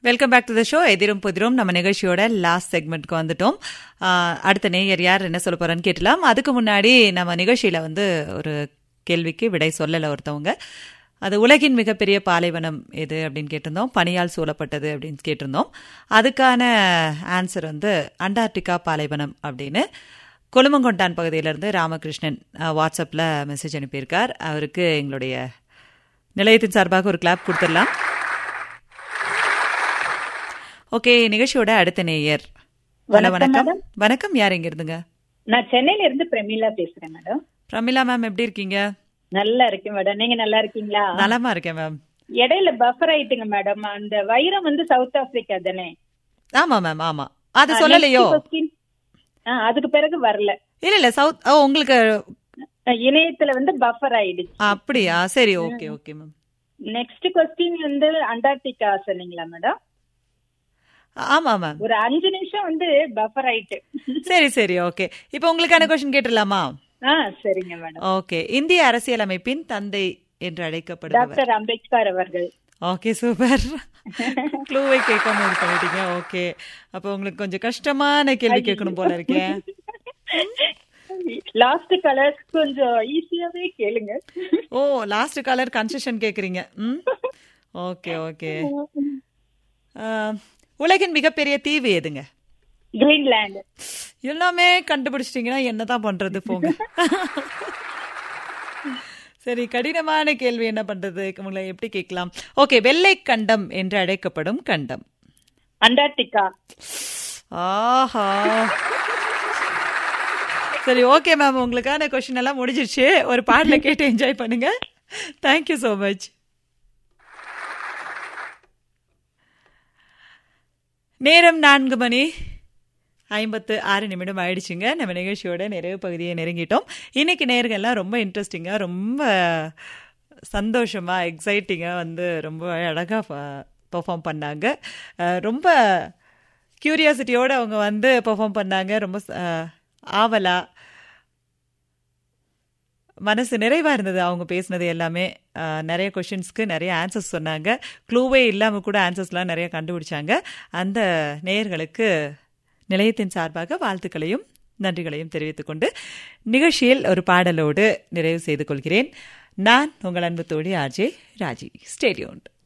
Welcome back to the show எதிரும் புதிரும் நம்ம நிகழ்ச்சியோட லாஸ்ட் செக்மெண்ட்க்கு வந்துட்டோம் ஆஹ், அடுத்த நேயர் யார் என்ன சொல்ல போறான்னு கேட்டலாம் அதுக்கு முன்னாடி நம்ம நிகழ்ச்சியில வந்து ஒரு கேள்விக்கு விடை சொல்லல ஒருத்தவங்க அது உலகின் மிகப்பெரிய பாலைவனம் எது அப்படின்னு கேட்டிருந்தோம் பனியால் சூழப்பட்டது அப்படின்னு கேட்டிருந்தோம் அதுக்கான ஆன்சர் வந்து அண்டார்டிகா பாலைவனம் அப்படின்னு கொலுமங்கொண்டான் பகுதியிலிருந்து ராமகிருஷ்ணன் அஹ், வாட்ஸ்அப்ல மெசேஜ் அனுப்பியிருக்கார் அவருக்கு எங்களுடைய நிலையத்தின் சார்பாக ஒரு கிளாப் கொடுத்துடலாம் ஓகே நிகழ்ச்சியோட அடுத்த நேயர் ஹலோ வணக்கம் வணக்கம் வணக்கம் யார் எங்க இருந்துங்க நான் சென்னையில இருந்து பிரமிளா பேசுறேன் மேடம் பிரமிளா மேம் எப்படி இருக்கீங்க நல்லா இருக்கேன் மேடம் நீங்க நல்லா இருக்கீங்களா நலமா இருக்கேன் மேம் இடையில பஃபர் ஆயிட்டுங்க மேடம் அந்த வைரம் வந்து சவுத் ஆப்பிரிக்கா தானே ஆமா மேம் ஆமா அது சொல்லலையோ Next question. ஆ, அதுக்கு பிறகு வரல இல்ல இல்ல சவுத் ஓ உங்களுக்கு அஹ், இணையத்துல வந்து பஃபர் ஆயிடுச்சு அப்படியா சரி okay okay ma'am next question வந்து அண்டார்டிகா சொன்னீங்களா மேடம் ஆமா மேம் ஒரு அஞ்சு நிமிஷம் வந்து பஃபர் ஆயிட்டு சரி சரி ஓகே இப்போ உங்களுக்கான கொஸ்டின் கேட்டுடலாமா ஆ சரிங்க மேடம் ஓகே இந்திய அரசியலமைப்பின் தந்தை என்று அழைக்கப்படுபவர் டாக்டர் அம்பேத்கர் அவர்கள் ஓகே சூப்பர் க்ளூவை கேட்காம இது பண்ணிட்டீங்க ஓகே அப்போ உங்களுக்கு கொஞ்சம் கஷ்டமான கேள்வி கேட்கணும் போல இருக்கேன் லாஸ்ட் கலர்ஸ் கொஞ்சம் ஈஸியாவே கேளுங்க ஓ லாஸ்ட் காலர் கன்செஷன் கேக்குறீங்க ம் ஓகே ஓகே உலகின் மிகப்பெரிய தீவு எதுங்க கிரீன்லாந்து எல்லாமே கண்டுபிடிச்சிட்டீங்கன்னா என்னதான் பண்றது போங்க சரி கடினமான கேள்வி என்ன பண்றது உங்களை எப்படி கேட்கலாம் ஓகே வெள்ளை கண்டம் என்று அழைக்கப்படும் கண்டம் அண்டார்டிகா ஆஹா சரி ஓகே மேம் உங்களுக்கான கொஸ்டின் எல்லாம் முடிஞ்சிருச்சு ஒரு பாடல கேட்டு என்ஜாய் பண்ணுங்க தேங்க்யூ ஸோ மச் நேரம் நான்கு மணி ஐம்பத்து ஆறு நிமிடம் ஆயிடுச்சுங்க நம்ம நிகழ்ச்சியோட நிறைவு பகுதியை நெருங்கிட்டோம் இன்னைக்கு நேர்கள்லாம் ரொம்ப இன்ட்ரெஸ்டிங்காக ரொம்ப சந்தோஷமா எக்ஸைட்டிங்காக வந்து ரொம்ப அழகாக பெர்ஃபார்ம் பண்ணாங்க அஹ், ரொம்ப கியூரியாசிட்டியோடு அவங்க வந்து பெர்ஃபார்ம் பண்ணாங்க ரொம்ப அஹ், ஆவலா மனசு நிறைவா இருந்தது அவங்க பேசினது எல்லாமே அஹ், நிறைய கொஷின்ஸ்க்கு நிறைய ஆன்சர்ஸ் சொன்னாங்க க்ளூவே இல்லாமல் கூட ஆன்சர்ஸ்லாம் நிறைய கண்டுபிடிச்சாங்க அந்த நேயர்களுக்கு நிலையத்தின் சார்பாக வாழ்த்துக்களையும் நன்றிகளையும் தெரிவித்துக் கொண்டு நிகழ்ச்சியில் ஒரு பாடலோடு நிறைவு செய்து கொள்கிறேன் நான் உங்கள் அன்பு தோழி ஆர்ஜே ராஜி ஸ்டேடியோண்ட்